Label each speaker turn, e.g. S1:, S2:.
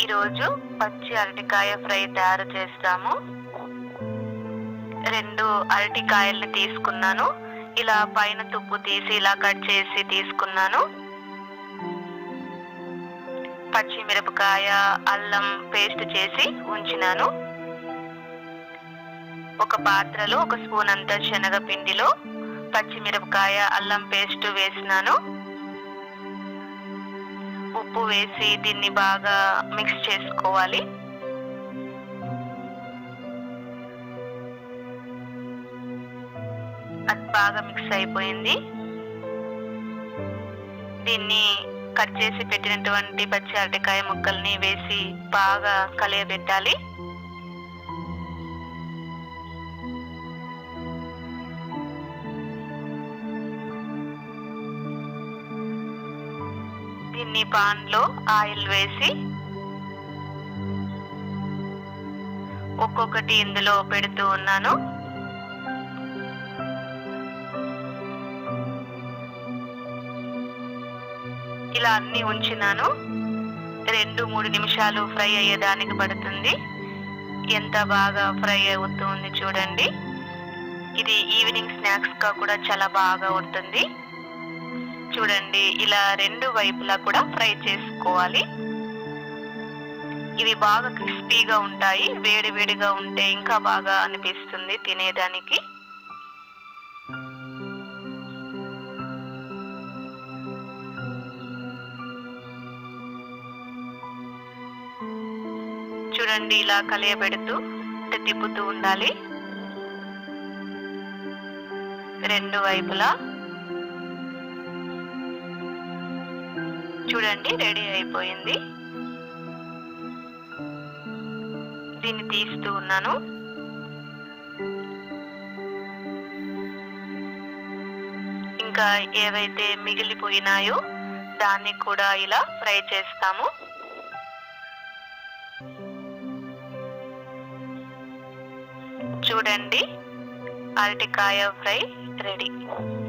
S1: ఈరోజు పచ్చి అరటికాయ ఫ్రై తయారు చేస్తాము రెండు అరటికాయల్ని తీసుకున్నాను ఇలా పైన తుప్పు తీసి ఇలా కట్ చేసి తీసుకున్నాను పచ్చిమిరపకాయ అల్లం పేస్ట్ చేసి ఉంచినాను ఒక పాత్రలో ఒక స్పూన్ అంత శనగపిండిలో పచ్చిమిరపకాయ అల్లం పేస్ట్ వేసినాను ఉప్పు వేసి దీన్ని బాగా మిక్స్ చేసుకోవాలి అది బాగా మిక్స్ అయిపోయింది దీన్ని కట్ చేసి పెట్టినటువంటి పచ్చి అరటికాయ ముక్కల్ని వేసి బాగా కలియబెట్టాలి దీన్ని పాన్ లో ఆయిల్ వేసి ఒక్కొక్కటి ఇందులో పెడుతూ ఉన్నాను ఇలా అన్ని ఉంచినాను రెండు మూడు నిమిషాలు ఫ్రై అయ్యేదానికి పడుతుంది ఎంత బాగా ఫ్రై అవుతుంది చూడండి ఇది ఈవినింగ్ స్నాక్స్ గా కూడా చాలా బాగా ఉంటుంది చూడండి ఇలా రెండు వైపులా కూడా ఫ్రై చేసుకోవాలి ఇవి బాగా క్రిస్పీగా ఉంటాయి వేడి వేడిగా ఉంటే ఇంకా బాగా అనిపిస్తుంది తినేదానికి చూడండి ఇలా కలియబెడుతూ తిప్పుతూ ఉండాలి రెండు వైపులా చూడండి రెడీ అయిపోయింది దీన్ని తీస్తూ ఉన్నాను ఇంకా ఏవైతే మిగిలిపోయినాయో దాన్ని కూడా ఇలా ఫ్రై చేస్తాము చూడండి అరటికాయ ఫ్రై రెడీ